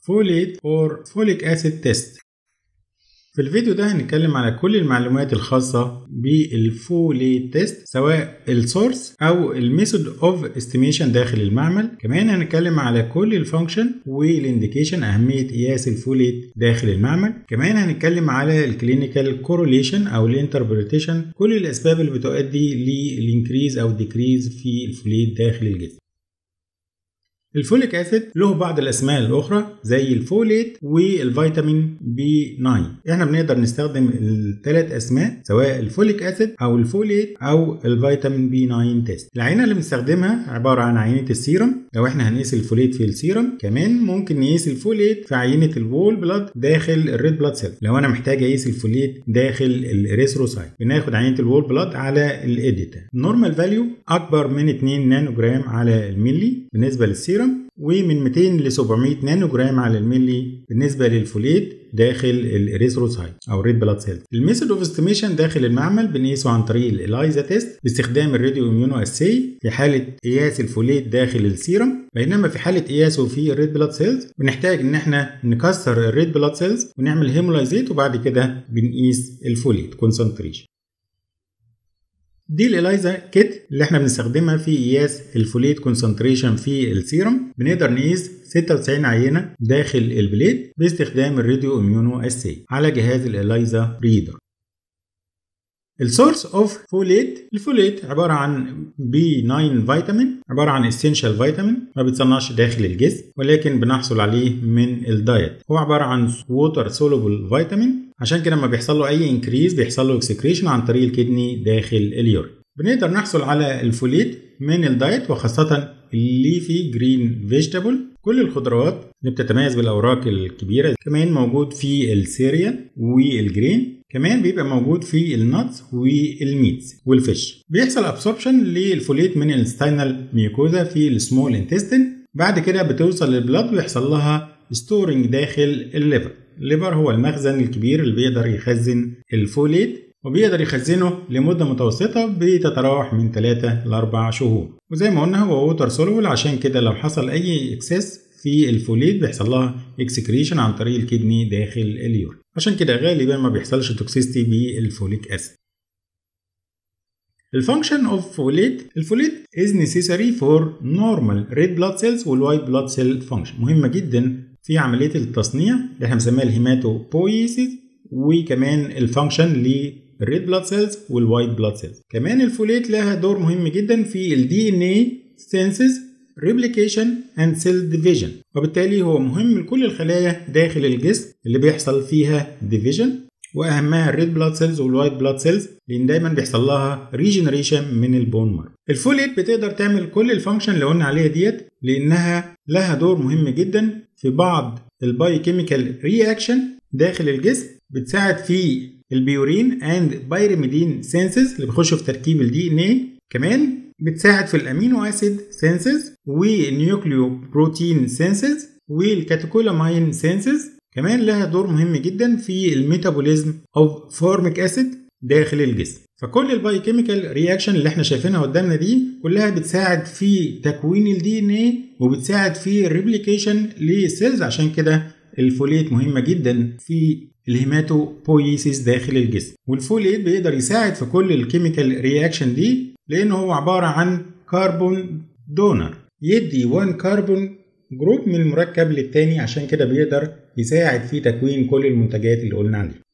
folate or folic acid test في الفيديو ده هنتكلم على كل المعلومات الخاصة بالفوليت تيست سواء السورس أو الميثود اوف استيميشن داخل المعمل كمان هنتكلم على كل الفانكشن والانديكيشن أهمية قياس الفوليت داخل المعمل كمان هنتكلم على الكلينيكال كوروليشن أو الانتربريتيشن كل الأسباب اللي بتؤدي للانكريز أو الديكريز في الفوليت داخل الجسم الفوليك اسيد له بعض الاسماء الاخرى زي الفوليت والفيتامين بي 9 احنا بنقدر نستخدم الثلاث اسماء سواء الفوليك اسيد او الفوليت او الفيتامين بي 9 تيست العينه اللي بنستخدمها عباره عن عينه السيرم لو احنا هنقيس الفوليت في السيرم كمان ممكن نقيس الفوليت في عينه الوول بلاد داخل الريد بلاد سيل لو انا محتاج اقيس الفوليت داخل الاريثروسايت بناخد عينه الوول بلاد على الاديتا النورمال فاليو اكبر من 2 نانو جرام على الملي بالنسبه للسيرم ومن 200 ل 700 نانو جرام على الملي بالنسبه للفوليت داخل الاريثروسايت او الريد بلاد سيل الميثود اوف استيميشن داخل المعمل بنقيسه عن طريق الالايزا تيست باستخدام الراديو اميونو اسي في حاله قياس الفوليت داخل السيرم بينما في حاله قياسه في الريد بلاد سيلز بنحتاج ان احنا نكسر الريد بلاد سيلز ونعمل هيمولايزيت وبعد كده بنقيس الفوليت كونسنتريشن دي الاليزا كيت اللي احنا بنستخدمها في قياس الفوليت كونسنتريشن في السيرم بنقدر نقيس 96 عينه داخل البليت باستخدام الراديو اميونو اسي على جهاز الاليزا ريدر السورس اوف فوليت الفوليت عباره عن بي 9 فيتامين عباره عن اسينشال فيتامين ما بيتصنعش داخل الجسم ولكن بنحصل عليه من الدايت هو عباره عن ووتر سولوبل فيتامين عشان كده لما بيحصل له اي انكريز بيحصل له اكسكريشن عن طريق الكدني داخل اليورين بنقدر نحصل على الفوليت من الدايت وخاصة الليفي جرين فيجيتابل كل الخضروات اللي بتتميز بالاوراق الكبيره كمان موجود في السيريال والجرين كمان بيبقى موجود في النتس والميتس والفيش بيحصل ابسوربشن للفوليت من الستاينال ميوكوزا في السمول انتستين بعد كده بتوصل للبلاد ويحصل لها ستورنج داخل الليفر الليفر هو المخزن الكبير اللي بيقدر يخزن الفوليت وبيقدر يخزنه لمدة متوسطة بتتراوح من 3 ل 4 شهور وزي ما قلنا هو ووتر سولول عشان كده لو حصل أي اكسس في الفوليت بيحصل لها اكسكريشن عن طريق الكدني داخل اليور عشان كده غالبا ما بيحصلش توكسيستي بالفوليك اسيد الفانكشن اوف فوليت الفوليت is necessary for normal red blood cells والوايت blood cell function مهمة جدا في عملية التصنيع اللي احنا بنسميها الهيماتوبويسيس وكمان الفانكشن للريد بلاد سيلز والوايت بلاد سيلز كمان الفوليت لها دور مهم جدا في الدي ان اي سينسز ريبليكيشن اند سيل ديفيجن وبالتالي هو مهم لكل الخلايا داخل الجسم اللي بيحصل فيها ديفيجن واهمها الريد بلاد سيلز والوايت بلاد سيلز لان دايما بيحصل لها ريجنريشن من البون مارو الفوليت بتقدر تعمل كل الفانكشن اللي قلنا عليها ديت لانها لها دور مهم جدا في بعض البايوكيميكال رياكشن داخل الجسم بتساعد في البيورين اند بايرميدين سينسز اللي بيخشوا في تركيب الدي ان اي كمان بتساعد في الامينو اسيد سينسز والنيوكليو بروتين سينسز والكاتيكولامين سينسز كمان لها دور مهم جدا في الميتابوليزم اوف فورميك اسيد داخل الجسم فكل البايوكيميكال رياكشن اللي احنا شايفينها قدامنا دي كلها بتساعد في تكوين الدي ان اي وبتساعد في الريبليكيشن للسيلز عشان كده الفوليت مهمه جدا في الهيماتوبويسيس داخل الجسم والفوليت بيقدر يساعد في كل الكيميكال رياكشن دي لانه هو عباره عن كربون دونر يدي 1 كربون جروب من المركب للتاني عشان كده بيقدر يساعد في تكوين كل المنتجات اللي قلنا عليها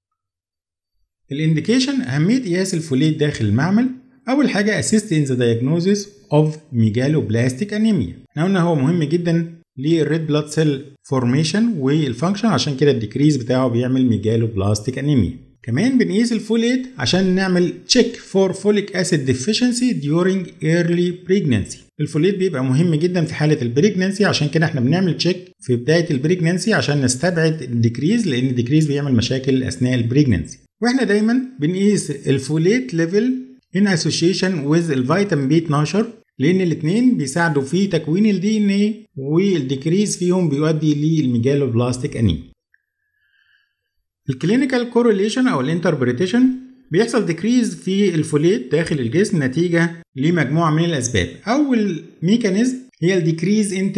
الانديكيشن اهميه قياس الفوليت داخل المعمل اول حاجه assist in the diagnosis of megaloblastic anemia احنا قلنا هو مهم جدا للريد بلاد سيل فورميشن والفانكشن عشان كده الديكريز بتاعه بيعمل ميجالو بلاستيك انيميا كمان بنقيس الفوليت عشان نعمل تشيك فور فوليك اسيد ديفيشنسي during early pregnancy الفوليت بيبقى مهم جدا في حاله البريجننسي عشان كده احنا بنعمل تشيك في بدايه البريجننسي عشان نستبعد الديكريز لان الديكريز بيعمل مشاكل اثناء البريجننسي واحنا دايما بنقيس الفوليت ليفل in association with الفيتامين بي 12 لان الاثنين بيساعدوا في تكوين الدي ان اي والديكريز فيهم بيؤدي للميجالو بلاستيك انيميا الكلينيكال كورليشن او الانتربريتيشن بيحصل ديكريز في الفوليت داخل الجسم نتيجة لمجموعة من الأسباب أول ميكانيزم هي الديكريز انتيك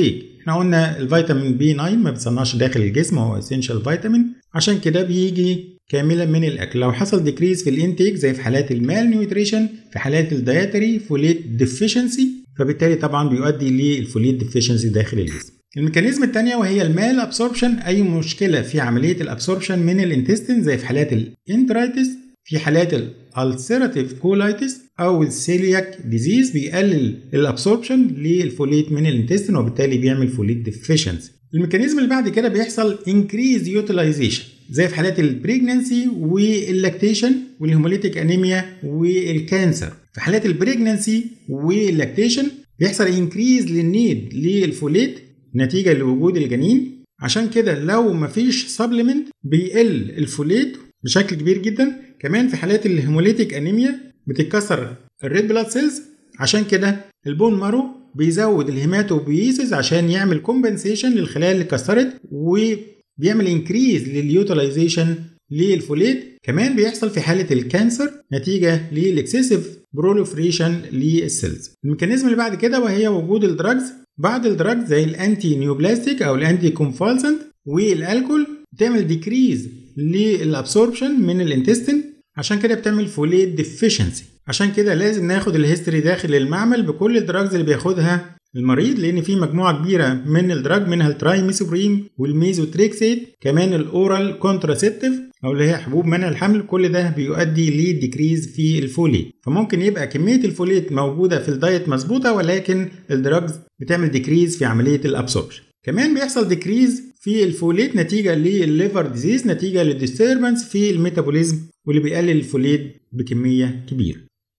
احنا قلنا الفيتامين بي 9 ما بيتصنعش داخل الجسم هو اسينشال فيتامين عشان كده بيجي كاملا من الاكل لو حصل ديكريز في الانتيك زي في حالات المال نيوتريشن في حالات الدايتري فوليت ديفيشنسي فبالتالي طبعا بيؤدي للفوليت ديفيشنسي داخل الجسم الميكانيزم الثانية وهي المال ابسوربشن أي مشكلة في عملية الابسوربشن من الانتستين زي في حالات الانترايتس في حالات الالسيراتيف كولايتس او السيلياك ديزيز بيقلل الابسوربشن للفوليت من الانتستين وبالتالي بيعمل فوليت ديفيشنسي الميكانيزم اللي بعد كده بيحصل انكريز يوتيلايزيشن زي في حالات البريجننسي واللاكتيشن والهيموليتيك انيميا والكانسر في حالات البريجننسي واللاكتيشن بيحصل انكريز للنيد للفوليت نتيجه لوجود الجنين عشان كده لو مفيش سبلمنت بيقل الفوليت بشكل كبير جدا كمان في حالات الهيموليتيك انيميا بتتكسر الريد بلاد سيلز عشان كده البون مارو بيزود الهيماتوبيسز عشان يعمل كومبنسيشن للخلايا اللي اتكسرت وبيعمل انكريز لليوتيلايزيشن للفوليت كمان بيحصل في حاله الكانسر نتيجه للاكسسيف بروليفريشن للسيلز الميكانيزم اللي بعد كده وهي وجود الدراجز بعض الدراجز زي الانتي نيوبلاستيك او الانتي كونفالسنت والالكول بتعمل ديكريز للابسوربشن من الانتستين عشان كده بتعمل فوليت ديفيشنسي عشان كده لازم ناخد الهيستوري داخل المعمل بكل الدراجز اللي بياخدها المريض لان في مجموعه كبيره من الدراج منها الترايميثوبريم والميزوتريكسيت كمان الاورال كونتراسيبتيف او اللي هي حبوب منع الحمل كل ده بيؤدي لديكريز في الفوليت فممكن يبقى كميه الفوليت موجوده في الدايت مظبوطه ولكن الدراجز بتعمل ديكريز في عمليه الابسوربشن كمان بيحصل ديكريز في الفوليت نتيجه للليفر ديزيز نتيجه للديستربنس في الميتابوليزم واللي بيقلل الفوليت بكميه كبيره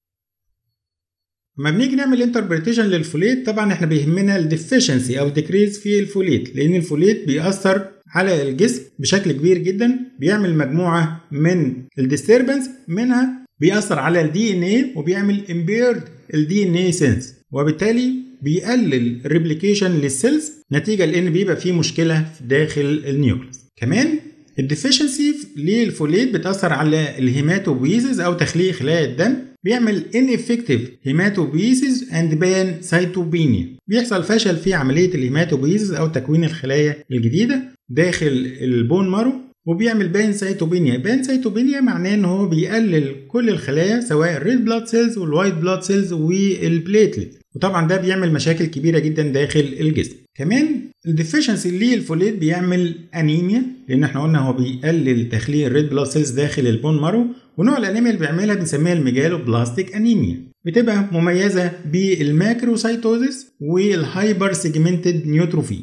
لما بنيجي نعمل انتربريتيشن للفوليت طبعا احنا بيهمنا الديفيشنسي او ديكريز في الفوليت لان الفوليت بيأثر على الجسم بشكل كبير جدا بيعمل مجموعه من الديستربنس منها بيأثر على الدي ان اي وبيعمل امبيرد الدي ان اي سنس وبالتالي بيقلل الريبليكيشن للسيلز نتيجه لان بيبقى في مشكله داخل النيوكليس كمان الديفيشنسي للفوليت بتأثر على الهيماتوبيزز أو تخليق خلايا الدم بيعمل ineffective hematopoiesis and pancytopenia بيحصل فشل في عملية الهيماتوبيزز أو تكوين الخلايا الجديدة داخل البون مارو وبيعمل بان سايتوبينيا بان سايتوبينيا معناه ان هو بيقلل كل الخلايا سواء الريد بلاد سيلز والوايت بلاد سيلز والبليتلت وطبعا ده بيعمل مشاكل كبيره جدا داخل الجسم كمان الديفيشنسي للفوليت بيعمل انيميا لان احنا قلنا هو بيقلل تخليق الريد بلاد سيلز داخل البون مارو ونوع الانيميا اللي بيعملها بنسميها الميجالو بلاستيك انيميا بتبقى مميزه بالماكروسايتوزيس والهايبر سيجمنتد نيوتروفي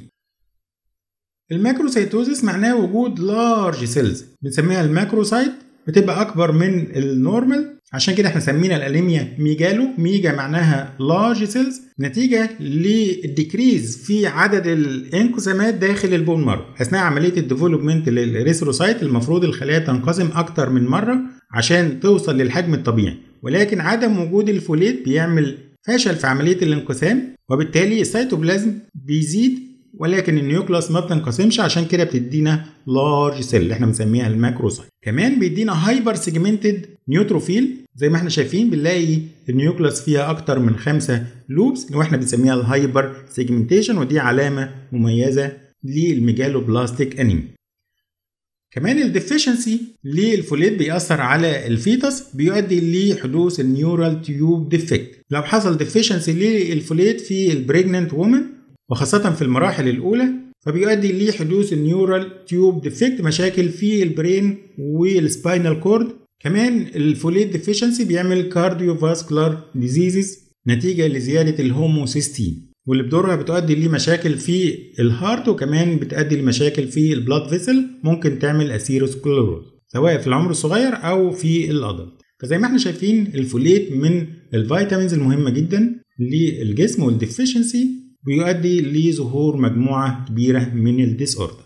الماكروسايتوزيس معناه وجود لارج سيلز بنسميها الماكروسايت بتبقى اكبر من النورمال عشان كده احنا سمينا الانيميا ميجالو ميجا معناها لارج سيلز نتيجه للديكريز في عدد الانقسامات داخل البون مارو اثناء عمليه الديفلوبمنت للريثروسايت المفروض الخلايا تنقسم اكتر من مره عشان توصل للحجم الطبيعي ولكن عدم وجود الفوليت بيعمل فشل في عمليه الانقسام وبالتالي السيتوبلازم بيزيد ولكن النيوكلاس ما بتنقسمش عشان كده بتدينا لارج سيل اللي احنا بنسميها الماكروسايت كمان بيدينا هايبر سيجمنتد نيوتروفيل زي ما احنا شايفين بنلاقي النيوكلاس فيها اكتر من خمسة لوبس واحنا بنسميها الهايبر سيجمنتيشن ودي علامة مميزة للميجالوبلاستيك انيميا كمان الديفيشنسي للفوليت بيأثر على الفيتس بيؤدي لحدوث النيورال تيوب ديفكت لو حصل ديفيشنسي للفوليت في البريجننت وومن وخاصة في المراحل الأولى فبيؤدي لحدوث النيورال تيوب ديفكت مشاكل في البرين والسباينال كورد كمان الفوليت ديفيشنسي بيعمل كارديو فاسكولار ديزيزز نتيجة لزيادة الهوموسيستين واللي بدورها بتؤدي لمشاكل في الهارت وكمان بتؤدي لمشاكل في البلاد فيسل ممكن تعمل اسيروسكلوروز سواء في العمر الصغير او في الادلت فزي ما احنا شايفين الفوليت من الفيتامينز المهمة جدا للجسم والديفيشنسي بيؤدي لظهور مجموعة كبيرة من الديس اوردر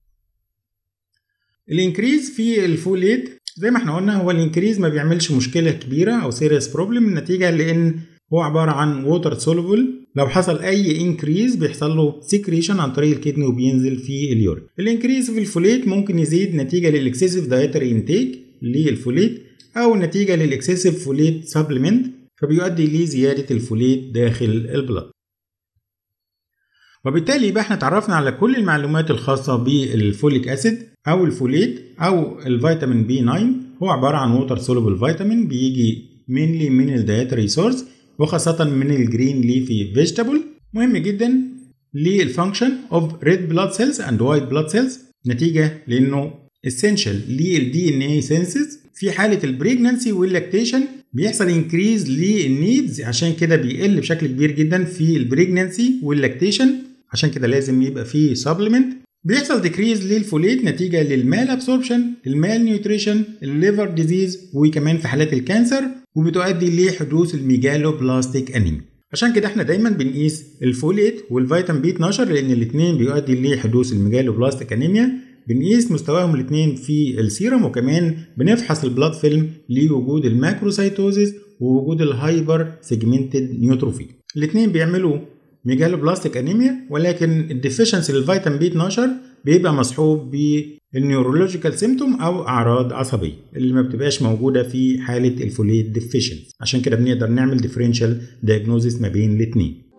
الانكريز في الفوليت زي ما احنا قلنا هو الانكريز ما بيعملش مشكلة كبيرة او سيريس بروبلم نتيجة لان هو عبارة عن ووتر سولوبل لو حصل اي انكريز بيحصل له سيكريشن عن طريق الكدني وبينزل في اليورين الانكريز في الفوليت ممكن يزيد نتيجة للاكسسيف دايتري انتيك للفوليت او نتيجة للاكسسيف فوليت سبلمنت فبيؤدي لزيادة الفوليت داخل البلد وبالتالي يبقى احنا اتعرفنا على كل المعلومات الخاصة بالفوليك اسيد او الفوليت او الفيتامين بي 9 هو عبارة عن ووتر سولوبل فيتامين بيجي mainly من الدايتري سورس وخاصة من الجرين ليفي فيجيتابل مهم جدا للفانكشن اوف ريد بلاد سيلز اند وايت بلاد سيلز نتيجة لانه essential للدي ان اي سينسز في حالة البريجنانسي واللاكتيشن بيحصل انكريز للنيدز عشان كده بيقل بشكل كبير جدا في البريجنانسي واللاكتيشن عشان كده لازم يبقى فيه سبلمنت بيحصل ديكريز للفوليت نتيجة للمال ابسوربشن المال نيوتريشن الليفر ديزيز وكمان في حالات الكانسر وبتؤدي لحدوث الميجالو بلاستيك انيميا عشان كده احنا دايما بنقيس الفوليت والفيتامين بي 12 لان الاثنين بيؤدي لحدوث الميجالو بلاستيك انيميا بنقيس مستواهم الاثنين في السيرم وكمان بنفحص البلاد فيلم لوجود الماكروسايتوزيس ووجود الهايبر سيجمنتد نيوتروفيل الاثنين بيعملوا ميجالو بلاستيك انيميا ولكن الديفيشنسي للفيتامين بي 12 بيبقى مصحوب بالنيورولوجيكال سيمتوم او اعراض عصبيه اللي ما بتبقاش موجوده في حاله الفوليت ديفيشنسي عشان كده بنقدر نعمل ديفرنشال دايجنوزيس ما بين الاثنين